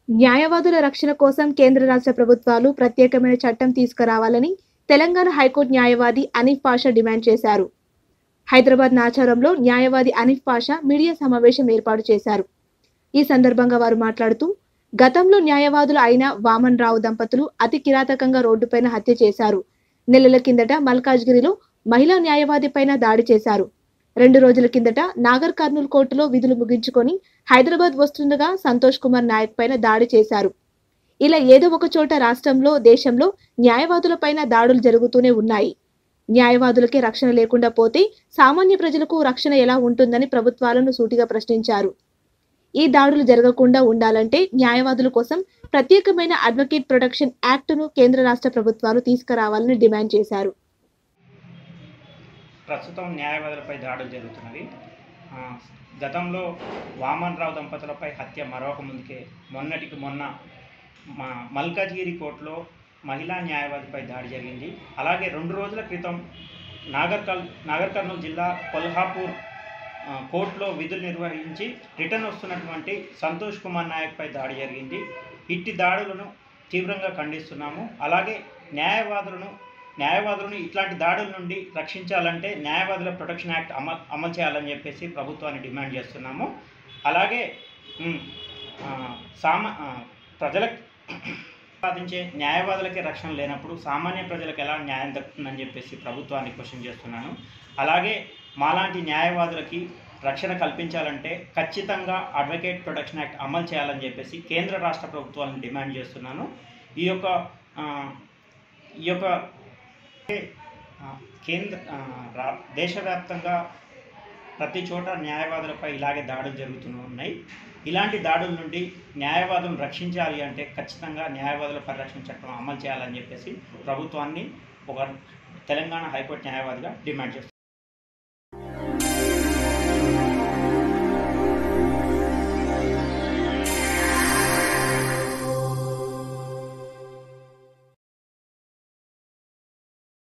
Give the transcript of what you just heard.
న్యాయవాదుల రక్షణ కోసం కేంద్ర రాష్ట్ర ప్రభుత్వాలు ప్రత్యేకమైన చట్టం తీసుకురావాలని తెలంగాణ హైకోర్టు న్యాయవాది అనీఫ్ పాషా డిమాండ్ చేశారు హైదరాబాద్ నాచారంలో న్యాయవాది అనీఫ్ పాషా మీడియా సమావేశం ఏర్పాటు చేశారు ఈ సందర్భంగా వారు మాట్లాడుతూ గతంలో న్యాయవాదులు అయిన వామన్ రావు దంపతులు అతి కిరాతకంగా రోడ్డుపైన హత్య చేశారు నెలల కిందట మల్కాజ్గిరిలో మహిళా న్యాయవాది పైన దాడి చేశారు రెండు రోజుల కిందట నాగర్ కర్నూలు కోర్టులో విధులు ముగించుకొని హైదరాబాద్ వస్తుండగా సంతోష్ కుమార్ నాయక్ పైన దాడి చేశారు ఇలా ఏదో ఒక చోట రాష్ట్రంలో దేశంలో న్యాయవాదులపైన దాడులు జరుగుతూనే ఉన్నాయి న్యాయవాదులకే రక్షణ లేకుండా పోతే సామాన్య ప్రజలకు రక్షణ ఎలా ఉంటుందని ప్రభుత్వాలను సూటిగా ప్రశ్నించారు ఈ దాడులు జరగకుండా ఉండాలంటే న్యాయవాదుల కోసం ప్రత్యేకమైన అడ్వకేట్ ప్రొటెక్షన్ యాక్టును కేంద్ర రాష్ట్ర ప్రభుత్వాలు తీసుకురావాలని డిమాండ్ చేశారు ప్రస్తుతం న్యాయవాదులపై దాడులు జరుగుతున్నవి ఆ, గతంలో వామన్ రావు దంపతులపై హత్య మరొక ముందుకే మొన్నటికి మొన్న మా మల్కాజ్గిరి కోర్టులో మహిళా న్యాయవాదిపై దాడి జరిగింది అలాగే రెండు రోజుల క్రితం నాగర్ కల్ నాగర్ కర్నూలు జిల్లా కొల్హాపూర్ ఆ, కోర్టులో విధులు నిర్వహించి రిటర్న్ వస్తున్నటువంటి సంతోష్ కుమార్ నాయక్పై దాడి జరిగింది ఇట్టి దాడులను తీవ్రంగా ఖండిస్తున్నాము అలాగే న్యాయవాదులను న్యాయవాదులను ఇట్లాంటి దాడుల నుండి రక్షించాలంటే న్యాయవాదుల ప్రొటెక్షన్ యాక్ట్ అమలు అమలు చేయాలని చెప్పేసి ప్రభుత్వాన్ని డిమాండ్ చేస్తున్నాము అలాగే ఉమ్, ఆ, సామ ఆ, ప్రజలకు సాధించే న్యాయవాదులకే రక్షణ లేనప్పుడు సామాన్య ప్రజలకు ఎలా న్యాయం దక్కుతుందని చెప్పేసి ప్రభుత్వాన్ని క్వశ్చన్ చేస్తున్నాను అలాగే మాలాంటి న్యాయవాదులకి రక్షణ కల్పించాలంటే ఖచ్చితంగా అడ్వకేట్ ప్రొటెక్షన్ యాక్ట్ అమలు చేయాలని చెప్పేసి కేంద్ర రాష్ట్ర ప్రభుత్వాలను డిమాండ్ చేస్తున్నాను ఈ యొక్క ఆ, ఈ యొక్క ఆ, కేంద్ర ఆ, రా దేశవ్యాప్తంగా ప్రతి చోట న్యాయవాదులపై ఇలాగే దాడులు జరుగుతూ ఉన్నాయి ఇలాంటి దాడుల నుండి న్యాయవాదులను రక్షించాలి అంటే ఖచ్చితంగా న్యాయవాదుల పరిరక్షణ చట్టం అమలు చేయాలని చెప్పేసి ప్రభుత్వాన్ని ఒక తెలంగాణ హైకోర్టు న్యాయవాదిగా డిమాండ్ చేస్తున్నాను